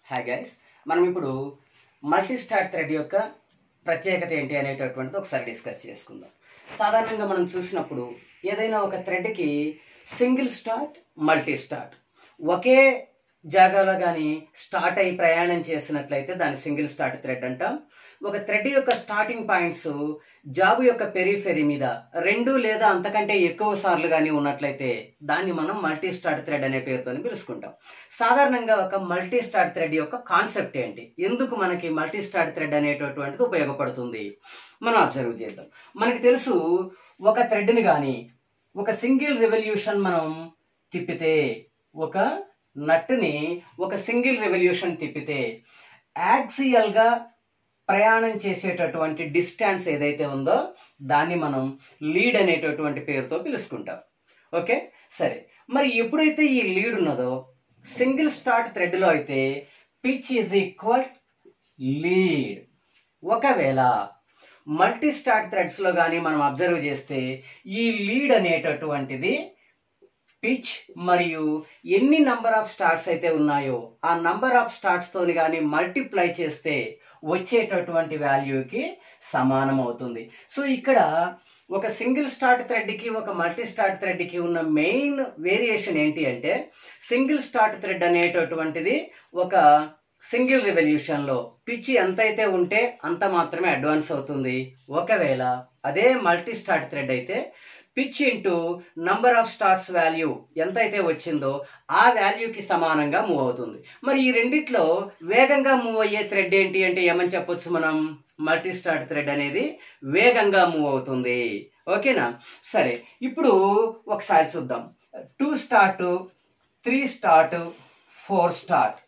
hi guys మనం ఇప్పుడు multi start thread యొక్క ప్రత్యేకత ఏంటి అనేటటువంటిది ఒకసారి డిస్కస్ చేసుకుందాం సాధారణంగా మనం చూసినప్పుడు ఏదైనా ఒక థ్రెడ్కి సింగిల్ స్టార్ట్ మల్టీ స్టార్ట్ ఒకే జాగాలో కానీ స్టార్ట్ అయి ప్రయాణం చేసినట్లయితే దాన్ని సింగిల్ స్టార్ట్ థ్రెడ్ అంటాం ఒక థ్రెడ్ యొక్క స్టార్టింగ్ పాయింట్స్ జాబు యొక్క పెరిఫెరీ మీద రెండు లేదా అంతకంటే ఎక్కువ సార్లు కానీ ఉన్నట్లయితే దాన్ని మనం మల్టీ స్టార్ట్ థ్రెడ్ అనే పేరుతో పిలుచుకుంటాం సాధారణంగా ఒక మల్టీ స్టార్ట్ థ్రెడ్ యొక్క కాన్సెప్ట్ ఏంటి ఎందుకు మనకి మల్టీ స్టార్ట్ థ్రెడ్ అనేటటువంటిది ఉపయోగపడుతుంది మనం అబ్జర్వ్ చేద్దాం మనకి తెలుసు ఒక థ్రెడ్ని కానీ ఒక సింగిల్ రెవల్యూషన్ మనం తిప్పితే ఒక నట్టుని ఒక సింగిల్ రెవల్యూషన్ తిప్పితే యాక్సియల్గా ప్రయాణం చేసేటటువంటి డిస్టెన్స్ ఏదైతే ఉందో దాన్ని మనం లీడ్ అనేటటువంటి పేరుతో పిలుచుకుంటాం ఓకే సరే మరి ఎప్పుడైతే ఈ లీడ్ ఉన్నదో సింగిల్ స్టార్ట్ థ్రెడ్లో అయితే పిచ్ ఈజ్ ఈక్వల్ లీడ్ ఒకవేళ మల్టీ స్టార్ట్ థ్రెడ్స్లో కానీ మనం అబ్జర్వ్ చేస్తే ఈ లీడ్ అనేటటువంటిది పిచ్ మరియు ఎన్ని నంబర్ ఆఫ్ స్టార్ట్స్ అయితే ఉన్నాయో ఆ నంబర్ ఆఫ్ స్టార్ట్స్ తోని కానీ మల్టిప్లై చేస్తే వచ్చేటటువంటి వాల్యూకి సమానం అవుతుంది సో ఇక్కడ ఒక సింగిల్ స్టార్ట్ థ్రెడ్కి ఒక మల్టీ స్టార్ట్ థ్రెడ్కి ఉన్న మెయిన్ వేరియేషన్ ఏంటి అంటే సింగిల్ స్టార్ట్ థ్రెడ్ అనేటటువంటిది ఒక సింగిల్ రెవల్యూషన్లో పిచ్ ఎంతైతే ఉంటే అంత మాత్రమే అడ్వాన్స్ అవుతుంది ఒకవేళ అదే మల్టీ స్టార్ట్ థ్రెడ్ అయితే pitch into number of starts value ఎంతైతే వచ్చిందో ఆ వాల్యూకి సమానంగా మూవ్ అవుతుంది మరి ఈ రెండిట్లో వేగంగా మూవ్ అయ్యే థ్రెడ్ ఏంటి అంటే ఏమని చెప్పొచ్చు మనం మల్టీ స్టార్ట్ థ్రెడ్ అనేది వేగంగా మూవ్ అవుతుంది ఓకేనా సరే ఇప్పుడు ఒకసారి చూద్దాం two start three start four start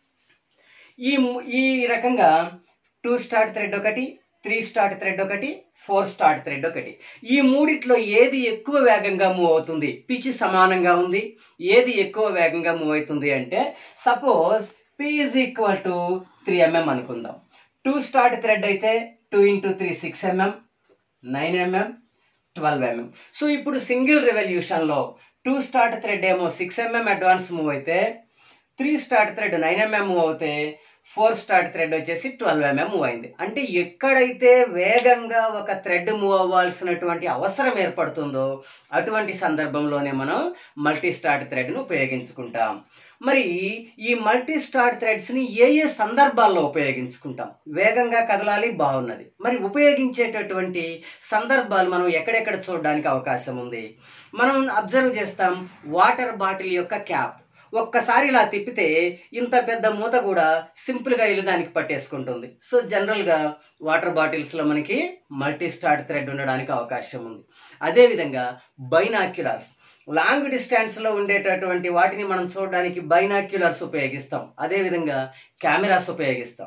ఈ ఈ రకంగా టూ స్టార్ట్ థ్రెడ్ ఒకటి త్రీ స్టార్ట్ థ్రెడ్ ఒకటి ఫోర్ స్టార్ట్ థ్రెడ్ ఒకటి ఈ మూడిట్లో ఏది ఎక్కువ వేగంగా మూవ్ అవుతుంది పిచ్ సమానంగా ఉంది ఏది ఎక్కువ వేగంగా మూవ్ అవుతుంది అంటే suppose P is equal to three mm అనుకుందాం టూ స్టార్ట్ థ్రెడ్ అయితే two into three six mm nine mm twelve mm so ఇప్పుడు సింగిల్ రెవల్యూషన్లో టూ స్టార్ట్ థ్రెడ్ ఏమో సిక్స్ ఎంఎం అడ్వాన్స్ మూవ్ అయితే three start thread nine mm move అవుతే four start thread వచ్చేసి twelve mm move అయింది అంటే ఎక్కడైతే వేగంగా ఒక థ్రెడ్ మూవ్ అవ్వాల్సినటువంటి అవసరం ఏర్పడుతుందో అటువంటి సందర్భంలోనే మనం మల్టీ స్టార్ట్ థ్రెడ్ను ఉపయోగించుకుంటాం మరి ఈ మల్టీ స్టార్ట్ థ్రెడ్స్ని ఏ ఏ సందర్భాల్లో ఉపయోగించుకుంటాం వేగంగా కదలాలి బాగున్నది మరి ఉపయోగించేటటువంటి సందర్భాలు మనం ఎక్కడెక్కడ చూడడానికి అవకాశం ఉంది మనం అబ్జర్వ్ చేస్తాం వాటర్ బాటిల్ యొక్క క్యాప్ ఒక్కసారి ఇలా తిప్పితే ఇంత పెద్ద మూత కూడా సింపుల్గా ఇల్లుదానికి పట్టేసుకుంటుంది సో జనరల్గా వాటర్ బాటిల్స్లో మనకి మల్టీ స్టార్ట్ థ్రెడ్ ఉండడానికి అవకాశం ఉంది అదేవిధంగా బైనాక్యులర్స్ లాంగ్ డిస్టెన్స్లో ఉండేటటువంటి వాటిని మనం చూడడానికి బైనాక్యులర్స్ ఉపయోగిస్తాం అదేవిధంగా కెమెరాస్ ఉపయోగిస్తాం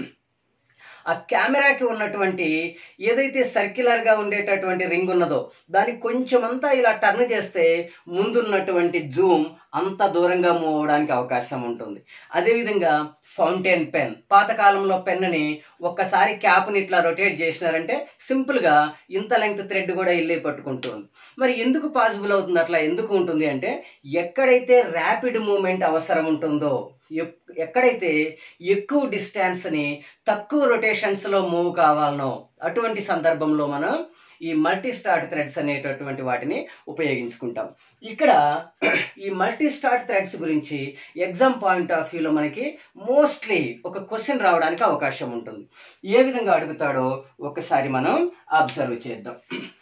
ఆ కెమెరాకి ఉన్నటువంటి ఏదైతే సర్క్యులర్గా ఉండేటటువంటి రింగ్ ఉన్నదో దానికి కొంచెం అంతా ఇలా టర్న్ చేస్తే ముందున్నటువంటి జూమ్ అంత దూరంగా మూవ్ అవడానికి అవకాశం ఉంటుంది అదేవిధంగా ఫౌంటైన్ పెన్ పాతకాలంలో పెన్నుని ఒక్కసారి క్యాప్ని ఇట్లా రొటేట్ చేసినారంటే సింపుల్గా ఇంత లెంగ్త్ థ్రెడ్ కూడా ఇల్లే పట్టుకుంటుంది మరి ఎందుకు పాసిబుల్ అవుతుంది అట్లా ఎందుకు ఉంటుంది అంటే ఎక్కడైతే ర్యాపిడ్ మూమెంట్ అవసరం ఉంటుందో ఎక్కడైతే ఎక్కువ డిస్టెన్స్ని తక్కువ రొటేషన్స్లో మూవ్ కావాలనో అటువంటి సందర్భంలో మనం ఈ మల్టీ స్టార్ట్ థ్రెడ్స్ అనేటటువంటి వాటిని ఉపయోగించుకుంటాం ఇక్కడ ఈ మల్టీ స్టార్ట్ థ్రెడ్స్ గురించి ఎగ్జామ్ పాయింట్ ఆఫ్ వ్యూలో మనకి మోస్ట్లీ ఒక క్వశ్చన్ రావడానికి అవకాశం ఉంటుంది ఏ విధంగా అడుగుతాడో ఒకసారి మనం అబ్జర్వ్ చేద్దాం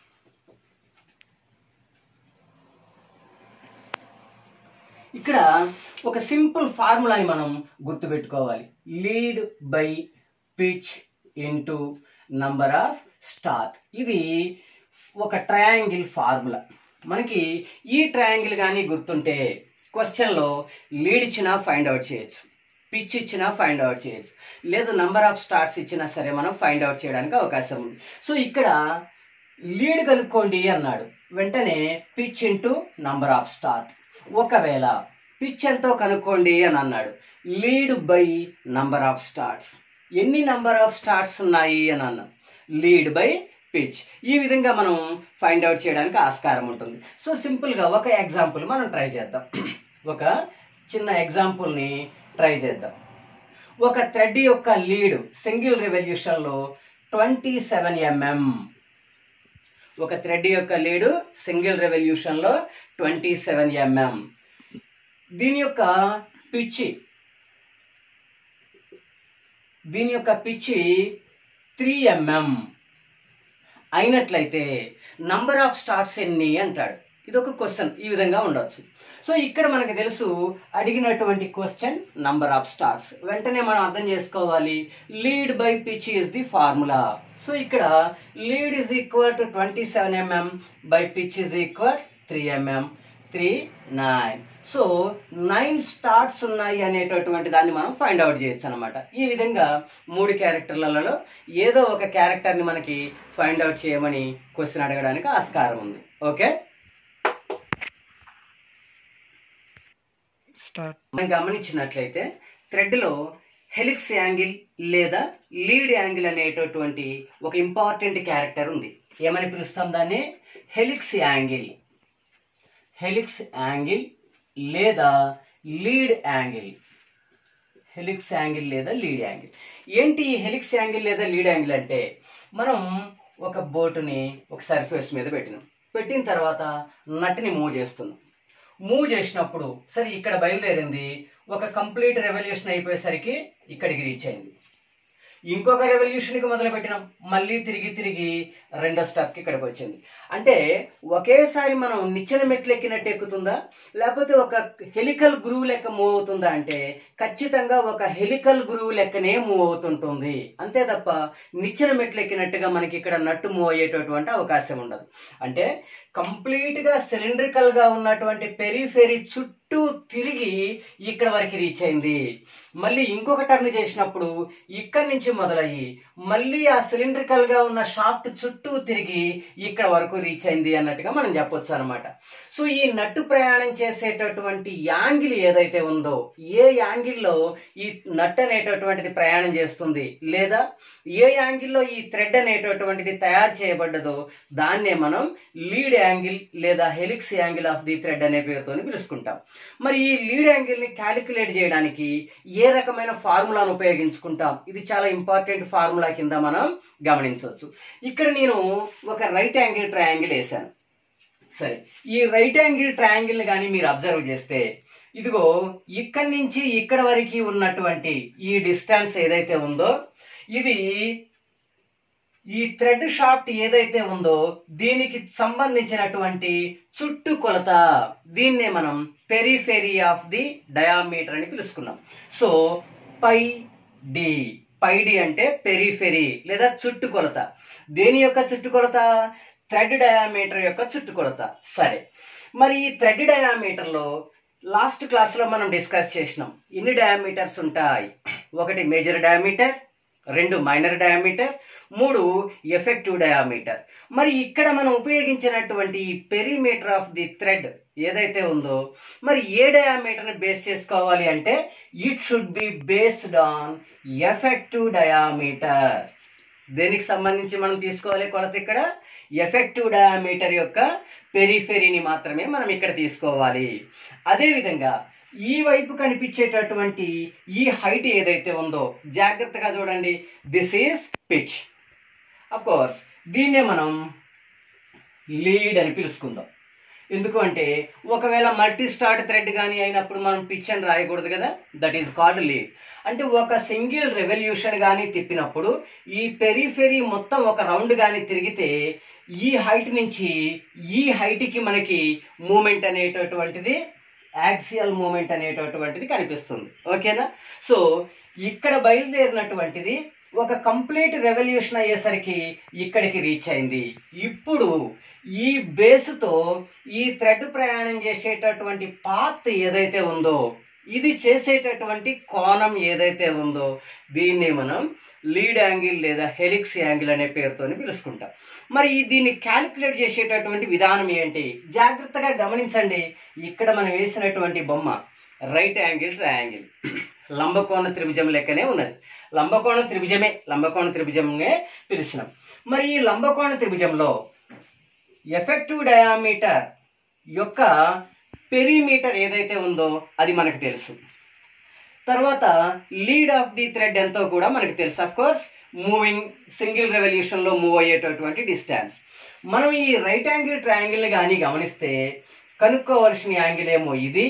ఇక్కడ ఒక సింపుల్ ఫార్ములాని మనం గుర్తుపెట్టుకోవాలి lead by pitch into number of start ఇది ఒక ట్రయాంగిల్ ఫార్ములా మనకి ఈ ట్రయాంగిల్ కానీ గుర్తుంటే క్వశ్చన్లో లీడ్ ఇచ్చినా ఫైండ్ అవుట్ చేయొచ్చు పిచ్ ఇచ్చినా ఫైండ్ అవుట్ చేయొచ్చు లేదు నంబర్ ఆఫ్ స్టార్ట్స్ ఇచ్చినా సరే మనం ఫైండ్ అవుట్ చేయడానికి అవకాశం ఉంది సో ఇక్కడ లీడ్ కనుక్కోండి అన్నాడు వెంటనే pitch into number of start ఒకవేళ పిచ్ ఎంతో కనుక్కోండి అని అన్నాడు lead by number of starts ఎన్ని నంబర్ ఆఫ్ స్టార్ట్స్ ఉన్నాయి అని అన్నాం లీడ్ బై పిచ్ ఈ విధంగా మనం ఫైండ్ అవుట్ చేయడానికి ఆస్కారం ఉంటుంది సో సింపుల్గా ఒక ఎగ్జాంపుల్ మనం ట్రై చేద్దాం ఒక చిన్న ఎగ్జాంపుల్ని ట్రై చేద్దాం ఒక థ్రెడ్ యొక్క లీడ్ సింగిల్ రెవల్యూషన్లో ట్వంటీ సెవెన్ ఎంఎం ఒక థ్రెడ్ యొక్క లీడు సింగిల్ రెవల్యూషన్లో ట్వంటీ సెవెన్ ఎంఎం దీని యొక్క పిచ్చి దీని యొక్క పిచ్చి త్రీ ఎంఎం అయినట్లయితే నంబర్ ఆఫ్ స్టార్ట్స్ ఎన్ని అంటాడు ఇది ఒక క్వశ్చన్ ఈ విధంగా ఉండొచ్చు సో ఇక్కడ మనకు తెలుసు అడిగినటువంటి క్వశ్చన్ నంబర్ ఆఫ్ స్టార్ట్స్ వెంటనే మనం అర్థం చేసుకోవాలి lead by pitch is the formula so ఇక్కడ lead is equal to twenty seven mm by pitch is equal three mm three nine so nine starts ఉన్నాయి అనేటటువంటి దాన్ని మనం ఫైండ్ అవుట్ చేయొచ్చు అనమాట ఈ విధంగా మూడు క్యారెక్టర్లలో ఏదో ఒక క్యారెక్టర్ని మనకి ఫైండ్ అవుట్ చేయమని క్వశ్చన్ అడగడానికి ఆస్కారం ఉంది ఓకే స్టార్ట్ మనం గమనించినట్లయితే థ్రెడ్లో హెలిక్స్ యాంగిల్ లేదా లీడ్ యాంగిల్ అనేటటువంటి ఒక ఇంపార్టెంట్ క్యారెక్టర్ ఉంది ఏమని పిలుస్తాం దాన్ని హెలిక్స్ యాంగిల్ హెలిక్స్ యాంగిల్ లేదా లీడ్ యాంగిల్ హెలిక్స్ యాంగిల్ లేదా లీడ్ యాంగిల్ ఏంటి ఈ హెలిక్స్ యాంగిల్ లేదా లీడ్ యాంగిల్ అంటే మనం ఒక బోటుని ఒక సర్ఫేస్ మీద పెట్టినాం పెట్టిన తర్వాత నట్టిని మూవ్ చేస్తున్నాం మూవ్ చేసినప్పుడు సరే ఇక్కడ బయలుదేరింది ఒక కంప్లీట్ రెవల్యూషన్ అయిపోయేసరికి ఇక్కడికి రీచ్ అయింది ఇంకొక రెవల్యూషన్కి మొదలు పెట్టినాం మళ్ళీ తిరిగి తిరిగి రెండో స్టెప్కి ఇక్కడికి వచ్చింది అంటే ఒకేసారి మనం నిచ్చెన మెట్లు ఎక్కినట్టు ఎక్కుతుందా లేకపోతే ఒక హెలికల్ గురువు లెక్క మూవ్ అవుతుందా అంటే ఖచ్చితంగా ఒక హెలికల్ గురువు లెక్కనే మూవ్ అవుతుంటుంది అంతే తప్ప నిచ్చెన మెట్లు ఎక్కినట్టుగా మనకి ఇక్కడ నట్టు మూవ్ అయ్యేటటువంటి అవకాశం ఉండదు అంటే కంప్లీట్గా సిలిండ్రికల్గా ఉన్నటువంటి పెరిఫెరీ చుట్టూ తిరిగి ఇక్కడ వరకు రీచ్ అయింది మళ్ళీ ఇంకొక టర్న్ చేసినప్పుడు ఇక్కడి నుంచి మొదలయ్యి మళ్ళీ ఆ సిలిండ్రికల్ గా ఉన్న షాఫ్ట్ చుట్టూ తిరిగి ఇక్కడ వరకు రీచ్ అయింది అన్నట్టుగా మనం చెప్పొచ్చు అనమాట సో ఈ నట్టు ప్రయాణం చేసేటటువంటి యాంగిల్ ఏదైతే ఉందో ఏ యాంగిల్లో ఈ నట్ అనేటటువంటిది ప్రయాణం చేస్తుంది లేదా ఏ యాంగిల్లో ఈ థ్రెడ్ అనేటటువంటిది తయారు చేయబడ్డదో దాన్నే మనం లీడ్ యాంగిల్ లేదా helix angle of the thread అనే పేరుతో పిలుచుకుంటాం మరి ఈ లీడ్ యాంగిల్ ని క్యాలిక్యులేట్ చేయడానికి ఏ రకమైన ఫార్ములాను ఉపయోగించుకుంటాం ఇది చాలా ఇంపార్టెంట్ ఫార్ములా కింద మనం గమనించవచ్చు ఇక్కడ నేను ఒక రైట్ యాంగిల్ ట్రయాంగిల్ వేసాను సరే ఈ రైట్ యాంగిల్ ట్రయాంగిల్ కానీ మీరు అబ్జర్వ్ చేస్తే ఇదిగో ఇక్కడి నుంచి ఇక్కడ వరకు ఉన్నటువంటి ఈ డిస్టెన్స్ ఏదైతే ఉందో ఇది ఈ థ్రెడ్ షాఫ్ట్ ఏదైతే ఉందో దీనికి సంబంధించినటువంటి చుట్టుకొలత దీన్నే మనం పెరిఫెరీ ఆఫ్ ది డయామీటర్ అని పిలుచుకున్నాం so pi D pi D అంటే పెరిఫెరీ లేదా చుట్టుకొలత దేని యొక్క చుట్టుకొలత థ్రెడ్ డయామీటర్ యొక్క చుట్టుకొలత సరే మరి ఈ థ్రెడ్ డయామీటర్లో లాస్ట్ క్లాస్లో మనం డిస్కస్ చేసినాం ఎన్ని డయామీటర్స్ ఉంటాయి ఒకటి మేజర్ డయామీటర్ రెండు మైనర్ డయామీటర్ మూడు ఎఫెక్టివ్ డయామీటర్ మరి ఇక్కడ మనం ఉపయోగించినటువంటి ఈ పెరిమీటర్ ఆఫ్ ది థ్రెడ్ ఏదైతే ఉందో మరి ఏ డయామీటర్ని బేస్ చేసుకోవాలి అంటే it should be based on effective diameter దేనికి సంబంధించి మనం తీసుకోవాలి కొలత ఇక్కడ ఎఫెక్టివ్ డయామీటర్ యొక్క పెరిఫెరీని మాత్రమే మనం ఇక్కడ తీసుకోవాలి అదేవిధంగా ఈ వైపు కనిపించేటటువంటి ఈ హైట్ ఏదైతే ఉందో జాగ్రత్తగా చూడండి this is pitch of course దీన్నే మనం లీడ్ అని పిలుచుకుందాం ఎందుకు అంటే ఒకవేళ మల్టీ స్టార్ట్ థ్రెడ్ కానీ అయినప్పుడు మనం పిచ్ అని రాయకూడదు కదా దట్ ఈస్ కాల్డ్ లీడ్ అంటే ఒక సింగిల్ రెవల్యూషన్ కానీ తిప్పినప్పుడు ఈ పెరిఫెరీ మొత్తం ఒక రౌండ్ కానీ తిరిగితే ఈ హైట్ నుంచి ఈ హైట్కి మనకి మూమెంట్ అనేటటువంటిది యాక్సియల్ మూమెంట్ అనేటటువంటిది కనిపిస్తుంది ఓకేనా సో ఇక్కడ బయలుదేరినటువంటిది ఒక కంప్లీట్ రెవల్యూషన్ అయ్యేసరికి ఇక్కడికి రీచ్ అయింది ఇప్పుడు ఈ బేసుతో ఈ థ్రెడ్ ప్రయాణం చేసేటటువంటి పాత్ ఏదైతే ఉందో ఇది చేసేటటువంటి కోణం ఏదైతే ఉందో దీన్ని మనం లీడ్ యాంగిల్ లేదా హెలిక్స్ యాంగిల్ అనే పేరుతో పిలుచుకుంటాం మరి దీన్ని క్యాలిక్యులేట్ చేసేటటువంటి విధానం ఏంటి జాగ్రత్తగా గమనించండి ఇక్కడ మనం వేసినటువంటి బొమ్మ రైట్ యాంగిల్ ట్రయాంగిల్ లంబకోణ త్రిభుజం లెక్కనే ఉన్నది లంబకోణ త్రిభుజమే లంబకోణ త్రిభుజమే పిలిచినాం మరి ఈ లంబకోణ త్రిభుజంలో ఎఫెక్టివ్ డయామీటర్ యొక్క పెరిమీటర్ ఏదైతే ఉందో అది మనకు తెలుసు తర్వాత లీడ్ ఆఫ్ ది థ్రెడ్ ఎంతో కూడా మనకి తెలుసు అఫ్ కోర్స్ మూవింగ్ సింగిల్ రెవల్యూషన్లో మూవ్ అయ్యేటటువంటి డిస్టెన్స్ మనం ఈ రైట్ యాంగిల్ ట్రయాంగిల్ని కానీ గమనిస్తే కనుక్కోవలసిన యాంగిల్ ఏమో ఇది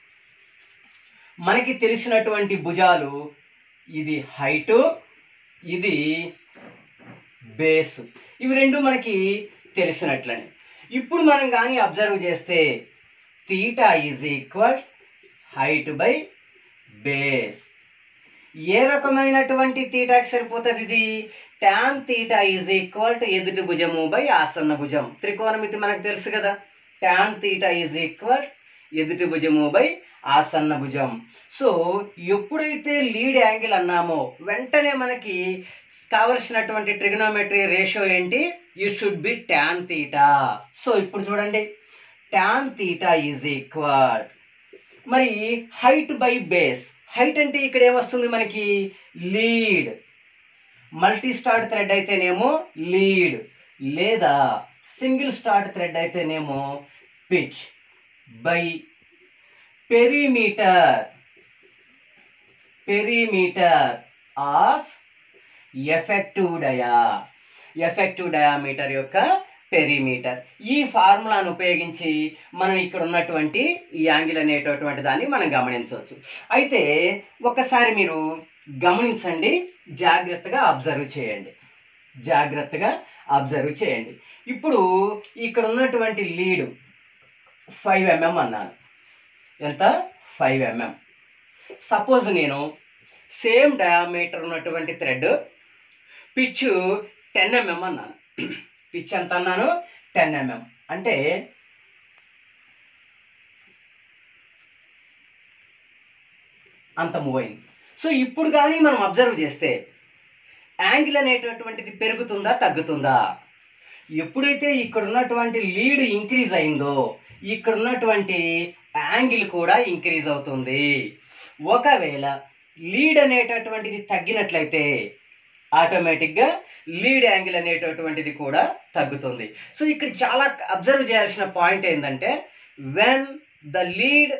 మనకి తెలిసినటువంటి భుజాలు ఇది హైటు ఇది బేస్ ఇవి రెండు మనకి తెలిసినట్లని ఇప్పుడు మనం కానీ అబ్జర్వ్ చేస్తే theta is equal height by base ఏ రకమైనటువంటి తీటాకి సరిపోతుంది ఇది tan theta is equal to ఎదుటి భుజము బై ఆసన్న భుజం త్రికోణమితి మనకు తెలుసు కదా ట్యాన్ తీటా ఈజ్ ఈక్వల్ ఎదుటి భుజము బై ఆసన్న భుజం సో ఎప్పుడైతే లీడ్ యాంగిల్ అన్నామో వెంటనే మనకి కావలసినటువంటి ట్రిగనోమెట్రీ రేషియో ఏంటి you should be tan theta so ఇప్పుడు చూడండి ట్యాన్ తీటా ఈజ్ ఈక్వల్ మరి హైట్ బై బేస్ హైట్ అంటే ఇక్కడ ఏమొస్తుంది మనకి లీడ్ మల్టీ స్టార్ట్ థ్రెడ్ అయితేనేమో లీడ్ లేదా సింగిల్ స్టార్ట్ థ్రెడ్ అయితేనేమో pitch by perimeter perimeter of effective dia effective diameter యొక్క పెరిమీటర్ ఈ ఫార్ములాను ఉపయోగించి మనం ఇక్కడ ఉన్నటువంటి ఈ యాంగిల్ అనేటటువంటి దాన్ని మనం గమనించవచ్చు అయితే ఒక్కసారి మీరు గమనించండి జాగ్రత్తగా అబ్జర్వ్ చేయండి జాగ్రత్తగా అబ్జర్వ్ చేయండి ఇప్పుడు ఇక్కడ ఉన్నటువంటి లీడు ఫైవ్ ఎంఎం అన్నాను ఎంత ఫైవ్ ఎంఎం సపోజ్ నేను సేమ్ డయామీటర్ ఉన్నటువంటి థ్రెడ్ పిచ్ టెన్ ఎంఎం అన్నాను పిచ్ ఎంత అన్నాను టెన్ ఎంఎం అంటే అంత మూవ్ అయింది సో ఇప్పుడు కానీ మనం అబ్జర్వ్ చేస్తే యాంగిల్ అనేటటువంటిది పెరుగుతుందా తగ్గుతుందా ఎప్పుడైతే ఇక్కడ ఉన్నటువంటి లీడ్ ఇంక్రీజ్ అయిందో ఇక్కడ ఉన్నటువంటి యాంగిల్ కూడా ఇంక్రీజ్ అవుతుంది ఒకవేళ లీడ్ అనేటటువంటిది తగ్గినట్లయితే ఆటోమేటిక్గా లీడ్ యాంగిల్ అనేటటువంటిది కూడా తగ్గుతుంది సో ఇక్కడ చాలా అబ్జర్వ్ చేయాల్సిన పాయింట్ ఏంటంటే when the lead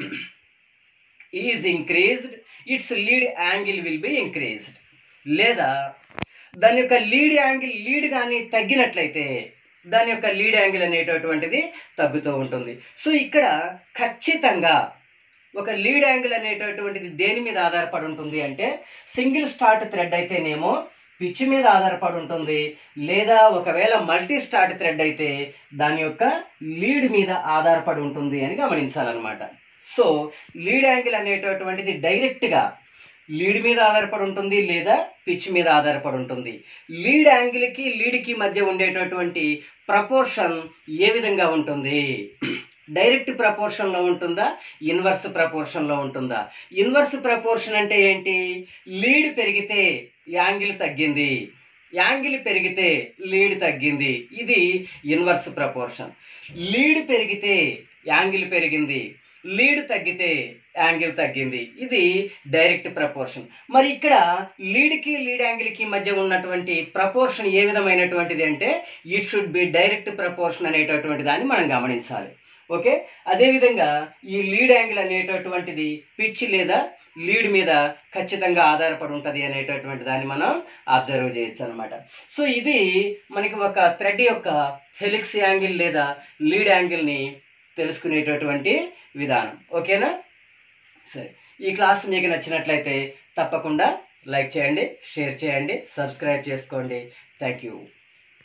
is increased it's lead angle will be increased లేదా దాని యొక్క లీడ్ యాంగిల్ లీడ్ కానీ తగ్గినట్లయితే దాని యొక్క లీడ్ యాంగిల్ అనేటటువంటిది తగ్గుతూ ఉంటుంది సో ఇక్కడ ఖచ్చితంగా ఒక లీడ్ యాంగిల్ అనేటటువంటిది దేని మీద ఆధారపడి ఉంటుంది అంటే సింగిల్ స్టార్ట్ థ్రెడ్ అయితేనేమో పిచ్ మీద ఆధారపడి ఉంటుంది లేదా ఒకవేళ మల్టీ స్టార్ట్ థ్రెడ్ అయితే దాని యొక్క లీడ్ మీద ఆధారపడి ఉంటుంది అని గమనించాలన్నమాట సో లీడ్ యాంగిల్ అనేటటువంటిది డైరెక్ట్గా లీడ్ మీద ఆధారపడి ఉంటుంది లేదా పిచ్ మీద ఆధారపడి ఉంటుంది లీడ్ యాంగిల్కి లీడ్కి మధ్య ఉండేటటువంటి ప్రపోర్షన్ ఏ విధంగా ఉంటుంది డైరెక్ట్ ప్రపోర్షన్లో ఉంటుందా ఇన్వర్స్ ప్రపోర్షన్లో ఉంటుందా ఇన్వర్స్ ప్రపోర్షన్ అంటే ఏంటి లీడ్ పెరిగితే యాంగిల్ తగ్గింది యాంగిల్ పెరిగితే లీడ్ తగ్గింది ఇది ఇన్వర్స్ ప్రపోర్షన్ లీడ్ పెరిగితే యాంగిల్ పెరిగింది లీడ్ తగ్గితే యాంగిల్ తగ్గింది ఇది డైరెక్ట్ ప్రపోర్షన్ మరి ఇక్కడ లీడ్కి లీడ్ యాంగిల్కి మధ్య ఉన్నటువంటి ప్రపోర్షన్ ఏ విధమైనటువంటిది అంటే it should be direct proportion అనేటటువంటి దాన్ని మనం గమనించాలి ఓకే అదేవిధంగా ఈ లీడ్ యాంగిల్ అనేటటువంటిది పిచ్ లేదా లీడ్ మీద ఖచ్చితంగా ఆధారపడి ఉంటుంది అనేటటువంటి దాన్ని మనం అబ్జర్వ్ చేయొచ్చు అనమాట సో ఇది మనకి ఒక థ్రెడ్ యొక్క హెలిక్స్ యాంగిల్ లేదా లీడ్ యాంగిల్ని తెలుసుకునేటటువంటి విధానం ఓకేనా సరే ఈ క్లాస్ మీకు నచ్చినట్లయితే తప్పకుండా లైక్ చేయండి షేర్ చేయండి సబ్స్క్రైబ్ చేసుకోండి థ్యాంక్ యూ